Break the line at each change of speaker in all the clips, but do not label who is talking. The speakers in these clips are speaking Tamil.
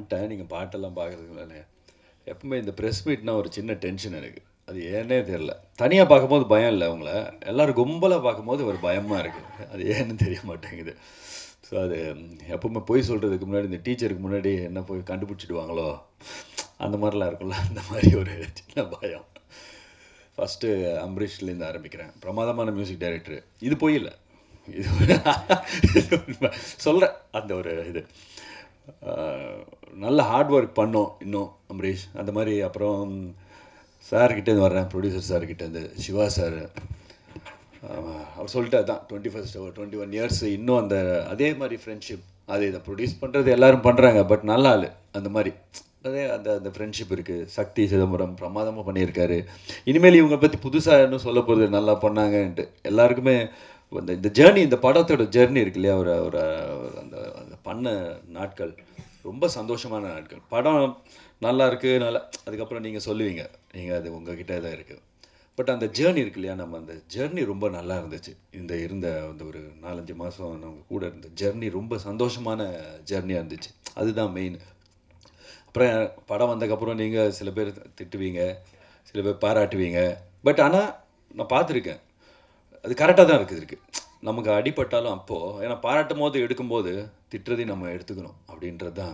வந்துட்டேன் நீங்கள் பாட்டெல்லாம் பார்க்குறதுக்கு முன்னாலே எப்பவுமே இந்த ப்ரெஸ் மீட்னா ஒரு சின்ன டென்ஷன் எனக்கு அது ஏன்னே தெரில தனியாக பார்க்கும்போது பயம் இல்லை அவங்கள எல்லோரும் கும்பலாக பார்க்கும்போது ஒரு பயமாக இருக்குது அது ஏன்னு தெரிய மாட்டேங்குது ஸோ அது எப்பவுமே போய் சொல்கிறதுக்கு முன்னாடி இந்த டீச்சருக்கு முன்னாடி என்ன போய் கண்டுபிடிச்சிடுவாங்களோ அந்த மாதிரிலாம் இருக்கும்ல அந்த மாதிரி ஒரு சின்ன பயம் ஃபஸ்ட்டு அம்பரீஷ்லேருந்து ஆரம்பிக்கிறேன் பிரமாதமான மியூசிக் டைரக்டர் இது போய் இல்லை இது சொல்கிறேன் அந்த ஒரு இது ஆஹ், நல்ல ஹார்ட் ஒர்க் பண்ணோம் இன்னும் அம்பரீஷ் அந்த மாதிரி அப்புறம் சார்கிட்டேருந்து வர்றேன் ப்ரொடியூசர் சார்கிட்டேருந்து சிவா சார் அவர் சொல்லிட்டு அதான் twenty first twenty one years இன்னும் அந்த அதே மாதிரி ஃப்ரெண்ட்ஷிப் அது இதை ப்ரொடியூஸ் பண்ணுறது எல்லாரும் பண்ணுறாங்க பட் நல்ல ஆள் அந்த மாதிரி அதே அந்த அந்த ஃப்ரெண்ட்ஷிப் இருக்குது சக்தி சிதம்பரம் பிரமாதமாக பண்ணியிருக்காரு இனிமேல் இவங்க பற்றி புதுசாக இன்னும் சொல்ல போகிறது நல்லா பண்ணாங்கன்ட்டு எல்லாருக்குமே இந்த இந்த ஜேர்னி இந்த படத்தோட ஜேர்னி இருக்கு இல்லையா ஒரு ஒரு அந்த அந்த பண்ண நாட்கள் ரொம்ப சந்தோஷமான நாட்கள் படம் நல்லா இருக்கு நல்லா அதுக்கப்புறம் நீங்கள் சொல்லுவீங்க நீங்கள் அது உங்ககிட்ட தான் இருக்குது பட் அந்த ஜேர்னி இருக்கு இல்லையா நம்ம அந்த ஜேர்னி ரொம்ப நல்லா இருந்துச்சு இந்த இருந்த அந்த ஒரு நாலஞ்சு மாதம் நம்ம கூட இருந்த ஜேர்னி ரொம்ப சந்தோஷமான ஜேர்னியாக இருந்துச்சு அதுதான் மெயின் அப்புறம் படம் வந்ததுக்கப்புறம் நீங்கள் சில பேர் திட்டுவீங்க சில பேர் பாராட்டுவீங்க பட் ஆனால் நான் பார்த்துருக்கேன் அது கரெக்டாக தான் இருக்குது இருக்கு நமக்கு அடிபட்டாலும் அப்போது ஏன்னா பாராட்டும் போது எடுக்கும்போது திட்டுறதையும் நம்ம எடுத்துக்கணும் அப்படின்றது தான்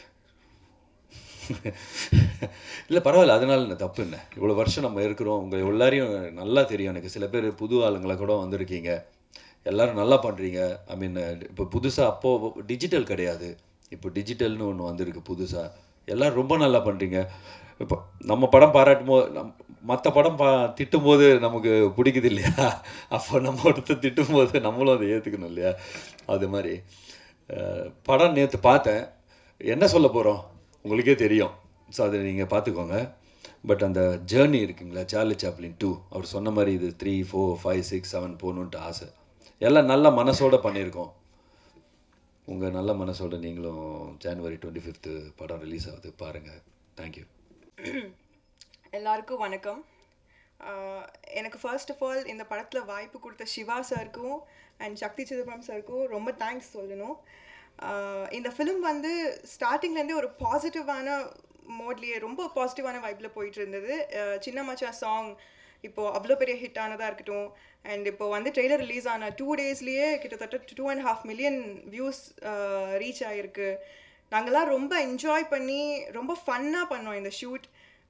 இல்லை பரவாயில்ல அதனால என்ன தப்பு என்ன இவ்வளோ வருஷம் நம்ம இருக்கிறோம் உங்கள் எல்லாரையும் நல்லா தெரியும் எனக்கு சில பேர் புது ஆளுங்களை கூட வந்திருக்கீங்க எல்லாரும் நல்லா பண்ணுறீங்க ஐ மீன் இப்போ புதுசாக அப்போது டிஜிட்டல் கிடையாது இப்போ டிஜிட்டல்னு ஒன்று வந்திருக்கு புதுசாக எல்லாரும் ரொம்ப நல்லா பண்ணுறீங்க இப்போ நம்ம படம் பாராட்டும் போது நம் மற்ற படம் பா திட்டும் போது நமக்கு பிடிக்குது இல்லையா அப்போ நம்ம ஒருத்தர் திட்டும் போது நம்மளும் அதை ஏற்றுக்கணும் இல்லையா அது மாதிரி அஹ், படம் நேற்று பார்த்தேன் என்ன சொல்ல போகிறோம் உங்களுக்கே தெரியும் ஸோ அதை நீங்கள் பார்த்துக்கோங்க பட் அந்த ஜேர்னி இருக்குங்களா சார்லி சாப்ளின் டூ அவர் சொன்ன மாதிரி இது three four five six seven போகணுன்ட்டு ஆசை எல்லாம் நல்ல மனசோட பண்ணியிருக்கோம் உங்கள் நல்ல மனசோட நீங்களும் ஜனவரி டுவெண்ட்டி ஃபிஃப்த்து படம் ரிலீஸ் ஆகுது பாருங்கள் தேங்க்யூ
எல்லாருக்கும் வணக்கம் ஆஹ் எனக்கு ஃபர்ஸ்ட் ஆஃப் ஆல் இந்த படத்தில் வாய்ப்பு கொடுத்த சிவா சாருக்கும் அண்ட் சக்தி சிதம்பரம் சாருக்கும் ரொம்ப தேங்க்ஸ் சொல்லணும் ஆஹ் இந்த ஃபிலிம் வந்து ஸ்டார்டிங்லேருந்தே ஒரு பாசிட்டிவான மோட்லேயே ரொம்ப பாசிட்டிவான வைப்பில் போயிட்டு இருந்தது ஆஹ் சின்ன மச்சான் சாங் இப்போது அவ்வளோ பெரிய ஹிட் ஆனதாக இருக்கட்டும் அண்ட் இப்போ வந்து ட்ரெய்லர் ரிலீஸ் ஆன டூ டேஸ்லேயே கிட்டத்தட்ட two and half million views reach ஆகிருக்கு நாங்கள்லாம் ரொம்ப என்ஜாய் பண்ணி ரொம்ப ஃபன்னாக பண்ணோம் இந்த ஷூட்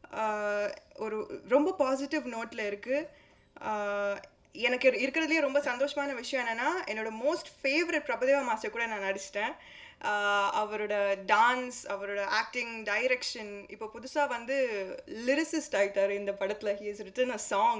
ஒரு ரொம்ப பாசிட்டிவ் நோட்டில் இருக்குது எனக்கு இரு- இருக்கிறதுலே ரொம்ப சந்தோஷமான விஷயம் என்னென்னா என்னோட மோஸ்ட் ஃபேவரட் பிரபுதேவா மாஸ்டர் கூட நான் நடிச்சிட்டேன் ஆஹ் அவரோட டான்ஸ் அவரோட ஆக்டிங் டைரக்ஷன் இப்போ புதுசாக வந்து லிரிசிஸ்ட் ஆகிட்டார் இந்த படத்தில் he is written a song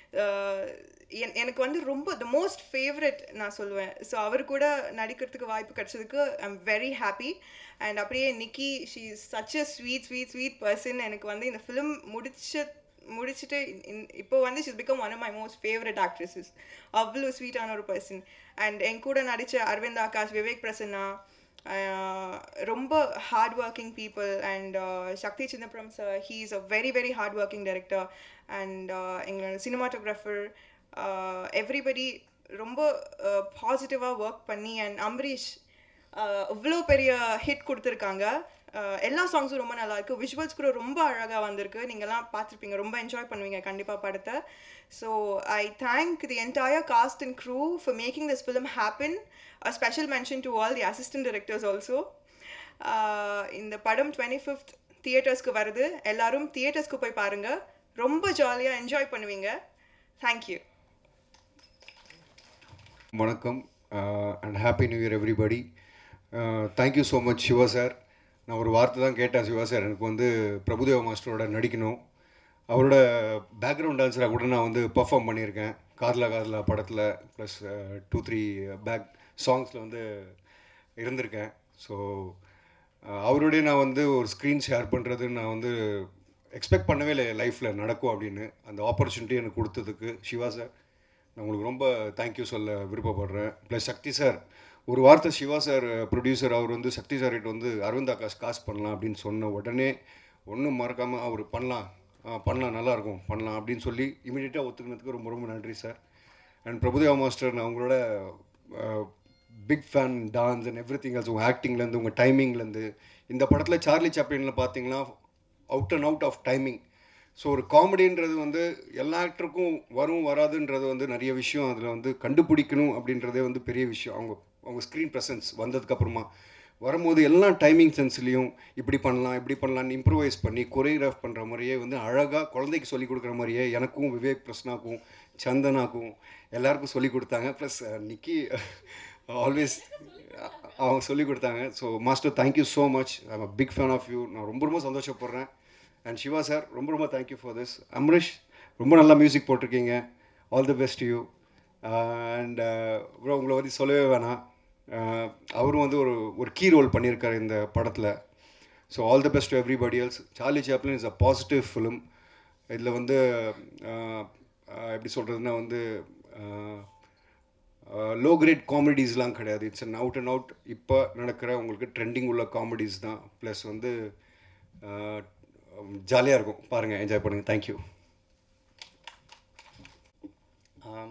எனக்கு வந்து ரொம்ப த மோஸ்ட் ஃபேவரட் நான் சொல்லுவேன் ஸோ அவர் கூட நடிக்கிறதுக்கு வாய்ப்பு கிடைச்சதுக்கு I am very happy and அப்படியே Nikki she is such a sweet sweet sweet person எனக்கு வந்து இந்த ஃபிலிம் முடிச்ச முடிச்சுட்டு இன்- இன்- இப்போ வந்து she's become one of my most favourite actresses அவ்வளோ ஸ்வீட்டான ஒரு பர்சன் அண்ட் என் கூட நடித்த அரவிந்த் ஆகாஷ் விவேக் பிரசன்னா ஆஹ் ரொம்ப hard working people and Sakthi Chidambaram sir he is a very very hard working director and எங்களோட சினிமாட்டோகிராஃபர் எவ்ரிபடி ரொம்ப பாசிட்டிவாக ஒர்க் பண்ணி அண்ட் அம்பரீஷ் இவ்வளோ பெரிய ஹிட் கொடுத்துருக்காங்க அஹ் எல்லா சாங்ஸும் ரொம்ப நல்லா இருக்கு விஷுவல்ஸ் கூட ரொம்ப அழகாக வந்திருக்கு நீங்கள்லாம் பார்த்துருப்பீங்க ரொம்ப என்ஜாய் பண்ணுவீங்க கண்டிப்பாக படத்தை so I thank the entire cast and crew for making this film happen a special mention to all the assistant directors also இந்த படம் டுவெண்ட்டி ஃபிஃப்த் தியேட்டர்ஸ்க்கு வருது எல்லாரும் தியேட்டர்ஸ்க்கு போய் பாருங்கள் ரொம்ப ஜாலியாக என்ஜாய் பண்ணுவீங்க தேங்க்யூ
வணக்கம் and happy new year everybody thank you so much Siva sir நான் ஒரு வார்த்தை தான் கேட்டேன் சிவா சார் எனக்கு வந்து பிரபுதேவா மாஸ்டரோட நடிக்கணும் அவரோட பேக்ரவுண்ட் டான்ஸராக கூட நான் வந்து பர்ஃபார்ம் பண்ணியிருக்கேன் காதலா காதலா படத்தில் ப்ளஸ் டூ த்ரீ பேக் சாங்ஸில் வந்து இருந்திருக்கேன் ஸோ அவரோடய நான் வந்து ஒரு ஸ்க்ரீன் ஷேர் பண்ணுறது நான் வந்து எக்ஸ்பெக்ட் பண்ணவே இல்லை லைஃப்பில் நடக்கும் அப்படின்னு அந்த ஆப்பர்ச்சுனிட்டி எனக்கு கொடுத்ததுக்கு சிவா சார் நான் உங்களுக்கு ரொம்ப தேங்க்யூ சொல்ல விருப்பப்படுறேன் ப்ளஸ் சக்தி சார் ஒரு வார்த்தை சிவா சார் ப்ரொடியூசர் அவர் வந்து சக்தி சார் கிட்ட வந்து அரவிந்த் ஆகாஷ் காசு பண்ணலாம் அப்படின்னு சொன்ன உடனே ஒன்றும் மறக்காமல் அவர் பண்ணலாம் ஆ, பண்ணலாம் நல்லாயிருக்கும் பண்ணலாம் அப்படின்னு சொல்லி இமீடியட்டாக ஒத்துக்கினதுக்கு ரொம்ப ரொம்ப நன்றி சார் அண்ட் பிரபுதேவா மாஸ்டர் நான் உங்களோட big fan dance and everything உங்கள் ஆக்டிங்லேருந்து உங்கள் டைமிங்லேருந்து இந்த படத்தில் சார்லி சாப்ளினில் பார்த்தீங்கன்னா out and out of timing so ஒரு காமெடின்றது வந்து எல்லா ஆக்டருக்கும் வரும் வராதுன்றது வந்து நிறைய விஷயம் அதில் வந்து கண்டுபிடிக்கணும் அப்படின்றதே வந்து பெரிய விஷயம் அவங்க அவங்க ஸ்க்ரீன் ப்ரெசன்ஸ் வந்ததுக்கப்புறமா வரும்போது எல்லா டைமிங் சென்ஸ்லேயும் இப்படி பண்ணலாம் இப்படி பண்ணலாம்னு இம்ப்ரூவைஸ் பண்ணி கொரியோகிராஃப் பண்ணுற மாதிரியே வந்து அழகாக குழந்தைக்கு சொல்லி கொடுக்குற மாதிரியே எனக்கும் விவேக் பிரஸ்னாக்கும் சந்தனாக்கும் எல்லாருக்கும் சொல்லி கொடுத்தாங்க ப்ளஸ் நிக்கி ஆல்வேஸ் அவங்க சொல்லி கொடுத்தாங்க so master thank you so much I'm a big fan of you நான் ரொம்ப ரொம்ப சந்தோஷப்படுறேன் அண்ட் சிவா சார் ரொம்ப ரொம்ப தேங்க்யூ ஃபார் திஸ் அம்ரிஷ் ரொம்ப நல்லா மியூசிக் போட்டிருக்கீங்க all the best you and bro உங்களை பற்றி சொல்லவே வேணாம் Uh, அவரும் வந்து ஒரு ஒரு கீ ரோல் பண்ணியிருக்காரு இந்த படத்தில் so all the best to everybody else Charlie Chaplin is a positive film இதில் வந்து uh, uh, எப்படி சொல்கிறதுனா வந்து லோ கிரேட் காமெடிஸ்லாம் கிடையாது it's an out and out இப்போ நடக்கிற உங்களுக்கு ட்ரெண்டிங் உள்ள காமெடிஸ் தான் ப்ளஸ் வந்து ஜாலியாக இருக்கும் பாருங்கள் என்ஜாய் பண்ணுங்கள் தேங்க்யூ
ஆம்.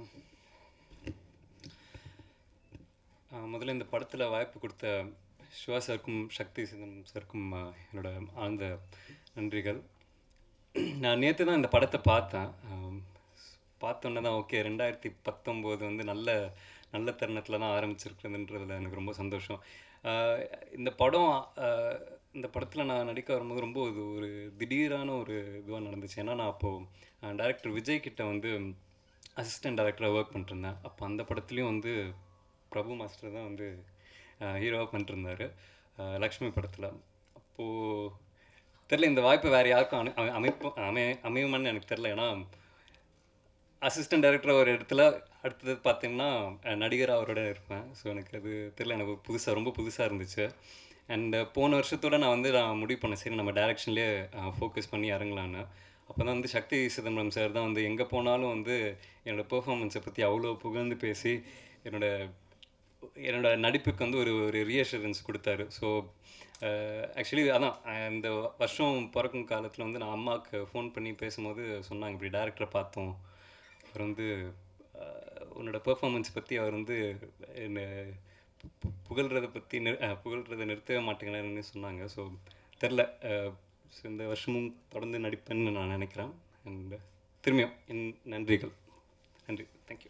ஆ, முதல்ல இந்த படத்தில் வாய்ப்பு கொடுத்த சிவா சாருக்கும் சக்தி சிதம் சாருக்கும் ஆ, என்னோட ஆழ்ந்த நன்றிகள் நான் நேற்று தான் இந்த படத்தை பார்த்தேன் ஆம், பார்த்தோன்னே தான் ஓகே ரெண்டாயிரத்தி பத்தொம்போது வந்து நல்ல நல்ல தருணத்தில் தான் ஆரம்பிச்சிருக்குதுன்றதுல எனக்கு ரொம்ப சந்தோஷம் ஆ, இந்த படம் ஆ, இந்த படத்தில் நான் நடிக்க வரும்போது ரொம்ப இது ஒரு திடீரான ஒரு இதுவாக நடந்துச்சு ஏன்னா நான் அப்போது டைரக்டர் விஜய் கிட்ட வந்து அசிஸ்டன்ட் டைரக்டராக ஒர்க் பண்ணிருந்தேன் அப்போ அந்த படத்துலேயும் வந்து பிரபு மாஸ்டர் தான் வந்து ஹீரோவாக பண்ணிருந்தாரு அஹ் லக்ஷ்மி படத்தில் அப்போது தெரில இந்த வாய்ப்பு வேறு யாருக்கும் அனு அமை- அமைப்பு அமை அமையுமான்னு எனக்கு தெரில ஏன்னா அசிஸ்டன்ட் டைரக்டர் ஒரு இடத்துல அடுத்தது பார்த்தீங்கன்னா அஹ் நடிகர் அவரோட இருப்பேன் ஸோ எனக்கு அது தெரில எனக்கு புதுசாக ரொம்ப புதுசாக இருந்துச்சு அண்ட் போன வருஷத்தோட நான் வந்து நான் முடிவு பண்ணேன் சரி நம்ம டேரெக்ஷன்லேயே ஃபோக்கஸ் பண்ணி இறங்கலான்னு அப்போ தான் வந்து சக்தி சிதம்பரம் சார் தான் வந்து எங்கே போனாலும் வந்து என்னோட பெர்ஃபார்மன்ஸை பற்றி அவ்வளோ புகழ்ந்து பேசி என்னோட என்னோட நடிப்புக்கு வந்து ஒரு ஒரு ரீஅஷூரன்ஸ் கொடுத்தாரு ஸோ ஆக்சுவலி அதான் அஹ் இந்த வருஷம் பிறக்கும் காலத்தில் வந்து நான் அம்மாவுக்கு ஃபோன் பண்ணி பேசும்போது சொன்னாங்க இப்படி டேரக்டரை பார்த்தோம் அவர் வந்து அஹ், உன்னோட பெர்ஃபார்மன்ஸ் பற்றி அவர் வந்து என்ன பு- புகழ்றதை பற்றி நிறு அஹ், புகழ்றதை நிறுத்தவே மாட்டேங்கிறாருன்னு சொன்னாங்க ஸோ தெரில ஸோ இந்த வருஷமும் தொடர்ந்து நடிப்பேன்னு நான் நினைக்கிறேன் அண்ட் திரும்பியும் என் நன்றிகள் நன்றி தேங்க்யூ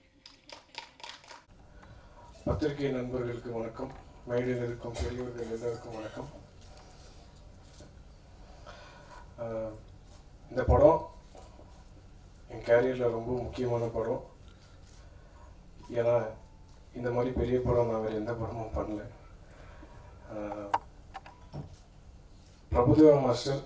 பத்திரிகை நண்பர்களுக்கு வணக்கம் மேடையில் இருக்கும் பெரியவர்கள் எல்லாருக்கும் வணக்கம் ஆஹ் இந்த படம் என் கேரியரில் ரொம்ப முக்கியமான படம் ஏன்னா இந்த மாதிரி பெரிய படம் நான் வேறு எந்த படமும் பண்ணல ஆஹ் பிரபுதேவா மாஸ்டர்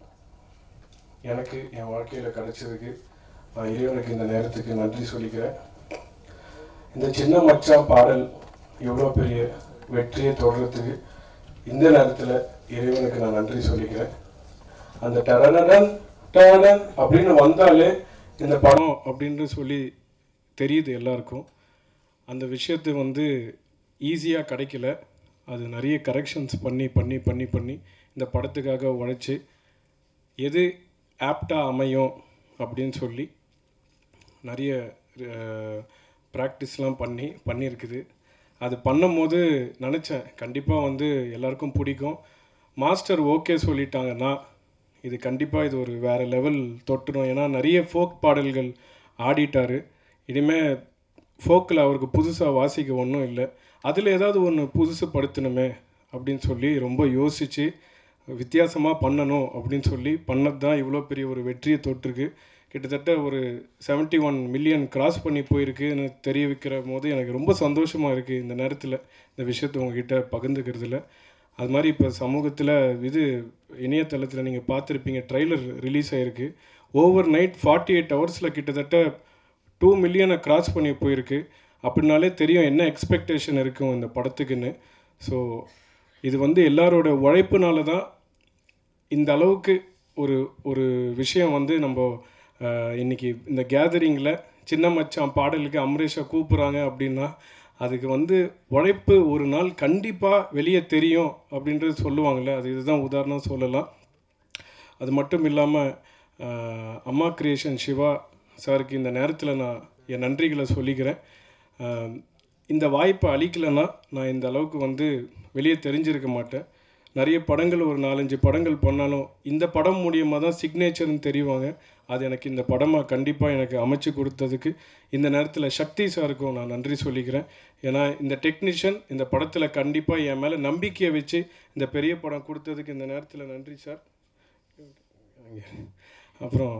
எனக்கு என் வாழ்க்கையில் கிடைச்சதுக்கு நான் இறைவனுக்கு இந்த நேரத்துக்கு நன்றி சொல்லிக்கிறேன் இந்த சின்ன மச்சான் பாடல் எவ்வளோ பெரிய வெற்றியை தொடர்றதுக்கு இந்த நேரத்தில் இறைவனுக்கு நான் நன்றி சொல்லிக்கிறேன் அந்த டரனடன் டரடன் அப்படின்னு வந்தாலே இந்த படம் அப்படின்னு சொல்லி தெரியுது எல்லாருக்கும் அந்த விஷயத்தை வந்து ஈஸியாக கிடைக்கல அது நிறைய கரெக்ஷன்ஸ் பண்ணி பண்ணி பண்ணி பண்ணி இந்த படத்துக்காக உழைச்சி எது ஆப்டாக அமையும் அப்படின்னு சொல்லி நிறைய ப்ராக்டிஸ்லாம் பண்ணி பண்ணியிருக்குது அது பண்ணும்போது நினச்சேன் கண்டிப்பாக வந்து எல்லாருக்கும் பிடிக்கும் மாஸ்டர் ஓகே சொல்லிட்டாங்கன்னா இது கண்டிப்பாக இது ஒரு வேறு லெவல் தொட்டுரும் ஏன்னா நிறைய ஃபோக் பாடல்கள் ஆடிட்டாரு இனிமேல் ஃபோக்கில் அவருக்கு புதுசாக வாசிக்க ஒன்றும் இல்லை அதில் ஏதாவது ஒன்று புதுசு படுத்தணுமே அப்படின்னு சொல்லி ரொம்ப யோசித்து வித்தியாசமாக பண்ணணும் அப்படின்னு சொல்லி பண்ணது தான் இவ்வளோ பெரிய ஒரு வெற்றியை தொட்டிருக்கு கிட்டத்தட்ட ஒரு 71 ஒன் மில்லியன் கிராஸ் பண்ணி போயிருக்குன்னு தெரிய வைக்கிற போது எனக்கு ரொம்ப சந்தோஷமாக இருக்குது இந்த நேரத்தில் இந்த விஷயத்தை உங்ககிட்ட பகிர்ந்துக்கிறதுல அது மாதிரி இப்போ சமூகத்தில் இது இணையதளத்தில் நீங்கள் பார்த்துருப்பீங்க ட்ரைலர் ரிலீஸ் ஆகிருக்கு ஓவர் நைட் ஃபார்ட்டி எயிட் ஹவர்ஸில் கிட்டத்தட்ட டூ மில்லியனை கிராஸ் பண்ணி போயிருக்கு அப்படின்னாலே தெரியும் என்ன எக்ஸ்பெக்டேஷன் இருக்கும் இந்த படத்துக்குன்னு ஸோ இது வந்து எல்லாரோட உழைப்புனால தான் இந்த அளவுக்கு ஒரு ஒரு விஷயம் வந்து நம்ம ஆஹ், இன்னைக்கு இந்த கேதரிங்கில் சின்ன மச்சான் பாடலுக்கு அமரேஷை கூப்பிட்றாங்க அப்படின்னா அதுக்கு வந்து உழைப்பு ஒரு நாள் கண்டிப்பாக வெளியே தெரியும் அப்படின்றது சொல்லுவாங்கள்ல அது இதுதான் உதாரணம் சொல்லலாம் அது மட்டும் இல்லாமல் அம்மா கிரியேஷன் சிவா சாருக்கு இந்த நேரத்தில் நான் என் நன்றிகளை சொல்லிக்கிறேன் ஆஹ், இந்த வாய்ப்பை அளிக்கலைன்னா நான் இந்த அளவுக்கு வந்து வெளியே தெரிஞ்சிருக்க மாட்டேன் நிறைய படங்கள் ஒரு நாலஞ்சு படங்கள் பண்ணாலும் இந்த படம் மூலியமாக தான் சிக்னேச்சர்னு தெரிவாங்க அது எனக்கு இந்த படமாக கண்டிப்பாக எனக்கு அமைச்சு கொடுத்ததுக்கு இந்த நேரத்தில் சக்தி சாருக்கும் நான் நன்றி சொல்லிக்கிறேன் ஏன்னா இந்த டெக்னீஷியன் இந்த படத்தில் கண்டிப்பாக என் மேலே நம்பிக்கையை வச்சு இந்த பெரிய படம் கொடுத்ததுக்கு இந்த நேரத்தில் நன்றி சார் அப்புறம்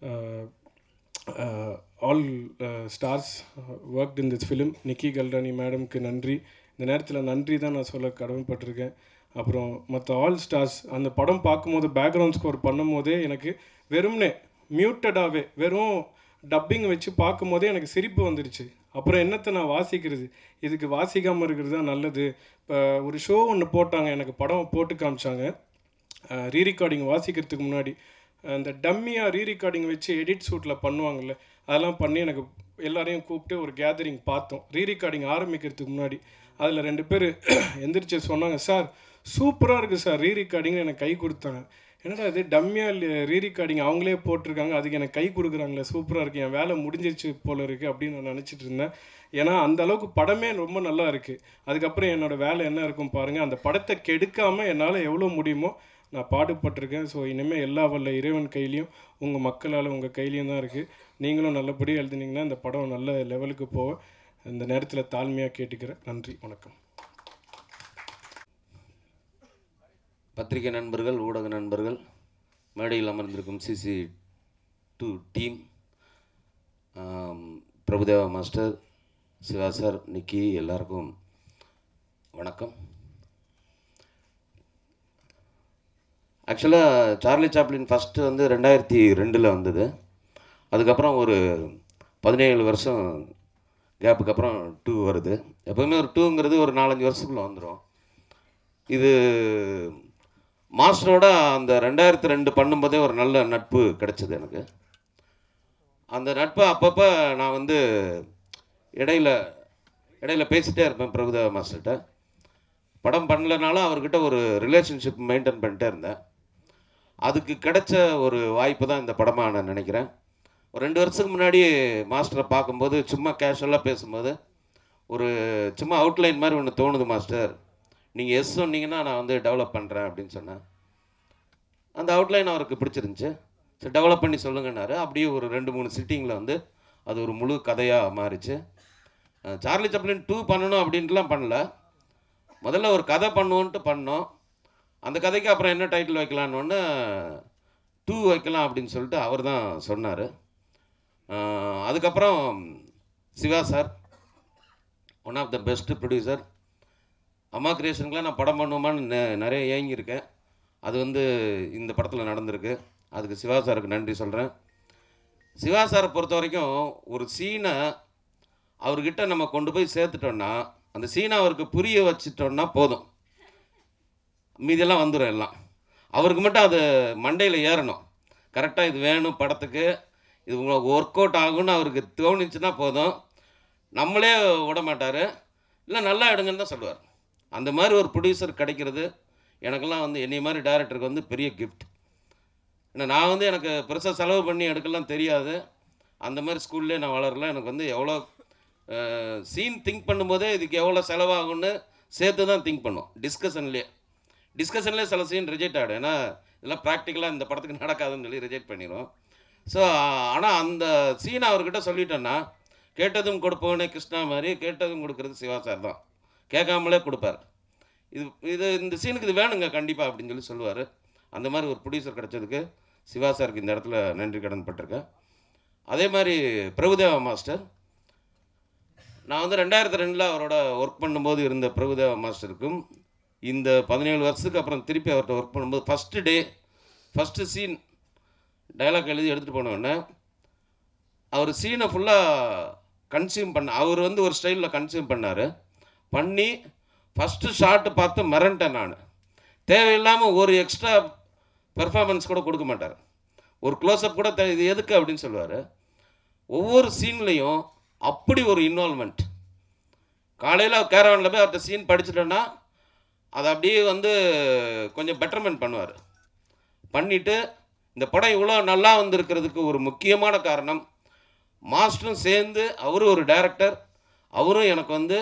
all stars worked in this film Nikki Galrani மேடம்க்கு நன்றி இந்த நேரத்தில் நன்றி தான் நான் சொல்ல கடமைப்பட்டிருக்கேன் அப்புறம் மற்ற ஆல் ஸ்டார்ஸ் அந்த படம் பார்க்கும்போது பேக்ரவுண்ட் ஸ்கோர் பண்ணும்போதே எனக்கு வெறும்னே மியூட்டடாகவே வெறும் டப்பிங் வச்சு பார்க்கும்போதே எனக்கு சிரிப்பு வந்துடுச்சு அப்புறம் என்னத்தை நான் வாசிக்கிறது இதுக்கு வாசிக்காமல் இருக்கிறது தான் நல்லது இப்போ ஒரு ஷோ ஒன்று போட்டாங்க எனக்கு படம் போட்டு காமிச்சாங்க ரீ ரெக்கார்டிங் வாசிக்கிறதுக்கு முன்னாடி அந்த டம்மியாக ரீ ரெக்கார்டிங் வச்சு எடிட் ஷூட்டில் பண்ணுவாங்கல்ல அதெல்லாம் பண்ணி எனக்கு எல்லாரையும் கூப்பிட்டு ஒரு கேதரிங் பார்த்தோம் ரீ ரெக்கார்டிங் ஆரம்பிக்கிறதுக்கு முன்னாடி அதில் ரெண்டு பேர் எந்திரிச்சு சொன்னாங்க சார் சூப்பராக இருக்குது சார் ரீ ரெக்கார்டிங்னு எனக்கு கை கொடுத்தாங்க என்னடா இது டம்மியாக ரீ ரெக்கார்டிங் அவங்களே போட்டிருக்காங்க அதுக்கு எனக்கு கை கொடுக்குறாங்களே சூப்பராக இருக்குது என் வேலை முடிஞ்சிருச்சு போல இருக்குது அப்படின்னு நான் நினச்சிட்டு இருந்தேன் ஏன்னா அந்த அளவுக்கு படமே ரொம்ப நல்லா இருக்குது அதுக்கப்புறம் என்னோடய வேலை என்ன இருக்கும் பாருங்கள் அந்த படத்தை கெடுக்காமல் என்னால் எவ்வளோ முடியுமோ நான் பாடுபட்டிருக்கேன் ஸோ இனிமேல் எல்லா வல்ல இறைவன் கையிலையும் உங்கள் மக்களால் உங்கள் கையிலையும் தான் இருக்குது நீங்களும் நல்லபடியாக எழுதுனீங்கன்னா இந்த படம் நல்ல லெவலுக்கு போக இந்த நேரத்தில் தாழ்மையாக கேட்டுக்கிறேன் நன்றி வணக்கம்
பத்திரிகை நண்பர்கள் ஊடக நண்பர்கள் மேடையில் அமர்ந்திருக்கும் CC two team Prabhudeva master Siva sir Nikki எல்லாருக்கும் வணக்கம் ஆக்சுவலாக சார்லி சாப்ளின் ஃபஸ்ட்டு வந்து ரெண்டாயிரத்தி ரெண்டில் வந்தது அதுக்கப்புறம் ஒரு பதினேழு வருஷம் கேப்புக்கு அப்புறம் டூ வருது எப்போவுமே ஒரு டூங்கிறது ஒரு நாலஞ்சு வருஷத்துக்குள்ள வந்துடும் இது மாஸ்டரோட அந்த ரெண்டாயிரத்தி ரெண்டு பண்ணும்போதே ஒரு நல்ல நட்பு கிடைச்சது எனக்கு அந்த நட்பை அப்பப்போ நான் வந்து இடையில இடையில பேசிட்டே இருப்பேன் பிரபுதேவா மாஸ்டர்கிட்ட படம் பண்ணலனாலும் அவர்கிட்ட ஒரு ரிலேஷன்ஷிப் மெயின்டைன் பண்ணிட்டே இருந்தேன் அதுக்கு கிடைச்ச ஒரு வாய்ப்பு தான் இந்த படமாக நான் நினைக்கிறேன் ஒரு ரெண்டு வருஷத்துக்கு முன்னாடி மாஸ்டரை பார்க்கும்போது சும்மா கேஷுவலாக பேசும்போது ஒரு சும்மா அவுட்லைன் மாதிரி ஒன்று தோணுது மாஸ்டர் நீங்கள் எஸ் சொன்னீங்கன்னா நான் வந்து டெவலப் பண்ணுறேன் அப்படின்னு சொன்னேன் அந்த அவுட்லைன் அவருக்கு பிடிச்சிருந்துச்சு சரி டெவலப் பண்ணி சொல்லுங்கன்னாரு அப்படியே ஒரு ரெண்டு மூணு சிட்டிங்கில் வந்து அது ஒரு முழு கதையாக மாறிச்சு அஹ் சார்லி சப்ளின் டூ பண்ணணும் அப்படின்ட்டுலாம் பண்ணல முதல்ல ஒரு கதை பண்ணுவோன்ட்டு பண்ணோம் அந்த கதைக்கு அப்புறம் என்ன டைட்டில் வைக்கலான்னு டூ வைக்கலாம் அப்படின்னு சொல்லிட்டு அவர் தான் சொன்னார் அதுக்கப்புறம் Siva sir one of the best producer அம்மா கிரியேஷனுக்குலாம் நான் படம் பண்ணுவோமான்னு நெ- நிறைய ஏங்கியிருக்கேன் அது வந்து இந்த படத்தில் நடந்திருக்கு அதுக்கு சிவா சாருக்கு நன்றி சொல்கிறேன் சிவா சாரை பொறுத்த வரைக்கும் ஒரு சீனை அவர்கிட்ட நம்ம கொண்டு போய் சேர்த்துட்டோம்னா அந்த சீனை அவருக்கு புரிய வச்சிட்டோம்னா போதும் மீதியெல்லாம் வந்துடும் எல்லாம் அவருக்கு மட்டும் அது மண்டையில் ஏறணும் கரெக்டாக இது வேணும் படத்துக்கு இது உங்களுக்கு ஒர்க் அவுட் ஆகும்னு அவருக்கு தோணுச்சுன்னா போதும் நம்மளே விட மாட்டார் இல்லை நல்லா எடுங்கன்னு தான் சொல்லுவார் அந்த மாதிரி ஒரு ப்ரொடியூசர் கிடைக்கிறது எனக்கெல்லாம் வந்து என்னை மாதிரி டேரக்டருக்கு வந்து பெரிய கிஃப்ட் ஏன்னா நான் வந்து எனக்கு பெருசாக செலவு பண்ணி எடுக்கலாம் தெரியாது அந்த மாதிரி ஸ்கூல்லே நான் வளரல எனக்கு வந்து எவ்வளோ சீன் திங்க் பண்ணும்போதே இதுக்கு எவ்வளோ செலவாகும்னு சேர்த்து தான் திங்க் பண்ணும் டிஸ்கஷன்லேயே டிஸ்கஷன்லேயே சில சீன் ரிஜெக்ட் ஆகிடும் ஏன்னா இதெல்லாம் ப்ராக்டிக்கலாக இந்த படத்துக்கு நடக்காதுன்னு சொல்லி ரிஜெக்ட் பண்ணிடும் ஸோ ஆனால் அந்த சீனை அவர்கிட்ட சொல்லிட்டேன்னா கேட்டதும் கொடுப்பவனே கிருஷ்ணா மாதிரி கேட்டதும் கொடுக்கறது சிவா சார் தான் கேட்காமலே கொடுப்பார் இது இது இந்த சீனுக்கு இது வேணுங்க கண்டிப்பாக அப்படின்னு சொல்லி சொல்லுவார் அந்த மாதிரி ஒரு ப்ரொடியூசர் கிடைச்சதுக்கு சிவா சாருக்கு இந்த இடத்துல நன்றி கடன் பட்டிருக்கேன் அதே மாதிரி பிரபுதேவா மாஸ்டர் நான் வந்து ரெண்டாயிரத்தி ரெண்டில் அவரோட ஒர்க் பண்ணும்போது இருந்த பிரபுதேவா மாஸ்டருக்கும் இந்த பதினேழு வருஷத்துக்கு அப்புறம் திருப்பி அவர்கிட்ட ஒர்க் பண்ணும்போது first day first scene dialogue எழுதி எடுத்துகிட்டு போனோடனே அவர் சீனை ஃபுல்லாக கன்சியூம் பண்ண அவர் வந்து ஒரு ஸ்டைலில் கன்சியூம் பண்ணார் பண்ணி ஃபஸ்ட்டு ஷாட்டு பார்த்து மிரண்டேன் நான் தேவையில்லாமல் ஒரு எக்ஸ்ட்ரா பெர்ஃபார்மன்ஸ் கூட கொடுக்க மாட்டார் ஒரு க்ளோஸ்அப் கூட தே- இது எதுக்கு அப்படின்னு சொல்லுவார் ஒவ்வொரு சீன்லேயும் அப்படி ஒரு இன்வால்மெண்ட் காலையில் கேரவனில் போய் அவர்கிட்ட சீன் படிச்சிட்டோன்னா அதை அப்படியே வந்து கொஞ்சம் பெட்டர்மெண்ட் பண்ணுவார் பண்ணிவிட்டு இந்த படம் இவ்வளோ நல்லா வந்திருக்கிறதுக்கு ஒரு முக்கியமான காரணம் மாஸ்டரும் சேர்ந்து அவரும் ஒரு டைரக்டர் அவரும் எனக்கு வந்து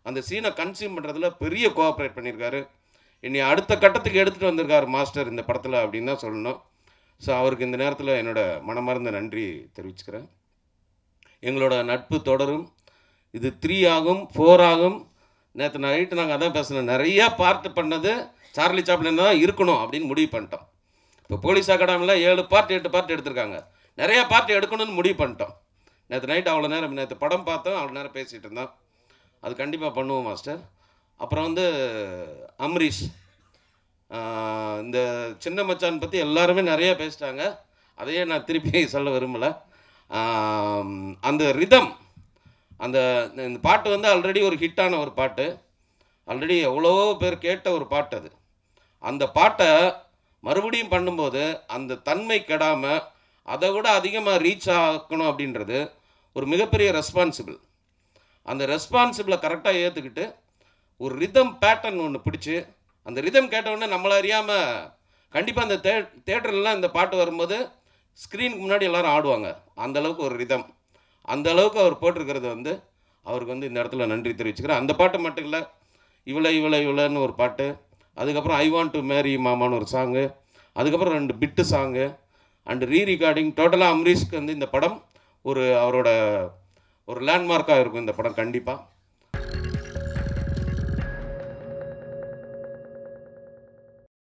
அந்த சீனை கன்சியூம் பண்ணுறதுல பெரிய கோஆப்ரேட் பண்ணியிருக்காரு என்னை அடுத்த கட்டத்துக்கு எடுத்துகிட்டு வந்திருக்காரு மாஸ்டர் இந்த படத்தில் அப்படின்னு தான் சொல்லணும் ஸோ அவருக்கு இந்த நேரத்தில் என்னோட மனமார்ந்த நன்றி தெரிவிச்சுக்கிறேன் எங்களோட நட்பு தொடரும் இது த்ரீ ஆகும் ஃபோர் ஆகும் நேற்று நைட்டு நாங்கள் அதான் பேசினோம் நிறைய பார்ட் பண்ணது சார்லி சாப்ளின் தான் இருக்கணும் அப்படின்னு முடிவு பண்ணிட்டோம் இப்போ போலீஸ் அகாடமியில் ஏழு பார்ட் எட்டு பார்ட் எடுத்திருக்காங்க நிறைய பார்ட் எடுக்கணும்னு முடிவு பண்ணிட்டோம் நேற்று நைட் அவ்வளோ நேரம் நேற்று படம் பார்த்தோம் அவ்வளோ நேரம் பேசிகிட்டு இருந்தோம் அது கண்டிப்பாக பண்ணுவோம் மாஸ்டர் அப்புறம் வந்து அம்ரீஷ் ஆஹ் இந்த சின்ன மச்சான் பற்றி எல்லாருமே நிறைய பேசிட்டாங்க அதையே நான் திருப்பி சொல்ல விரும்பலை அந்த ரிதம் அந்த இந்த பாட்டு வந்து ஆல்ரெடி ஒரு ஹிட்டான ஒரு பாட்டு ஆல்ரெடி எவ்வளவோ பேர் கேட்ட ஒரு பாட்டு அது அந்த பாட்டை மறுபடியும் பண்ணும்போது அந்த தன்மை கெடாமல் அதை விட அதிகமாக ரீச் ஆக்கணும் அப்படின்றது ஒரு மிகப்பெரிய ரெஸ்பான்சிபிள் அந்த ரெஸ்பான்சிபிளை கரெக்டாக ஏற்றுக்கிட்டு ஒரு ரிதம் பேட்டர்ன் ஒன்று பிடிச்சி அந்த ரிதம் கேட்டவுடனே நம்மளை அறியாமல் கண்டிப்பாக அந்த தே தேட்டர்லாம் இந்த பாட்டு வரும்போது ஸ்க்ரீனுக்கு முன்னாடி எல்லாரும் ஆடுவாங்க அந்த அளவுக்கு ஒரு ரிதம் அந்த அளவுக்கு அவர் போட்டிருக்கிறது வந்து அவருக்கு வந்து இந்த இடத்துல நன்றி தெரிவிச்சுக்கிறேன் அந்த பாட்டு மட்டும் இல்லை இவளை இவளை இவளைன்னு ஒரு பாட்டு அதுக்கப்புறம் ஐ வாண்ட் டு மேரி மாமான்னு ஒரு சாங்கு அதுக்கப்புறம் ரெண்டு bit song and re recording டோட்டலாக அம்ரீஷ்க்கு வந்து இந்த படம் ஒரு அவரோட ஒரு லேண்ட்மார்க்காக இருக்கும் இந்த படம் கண்டிப்பாக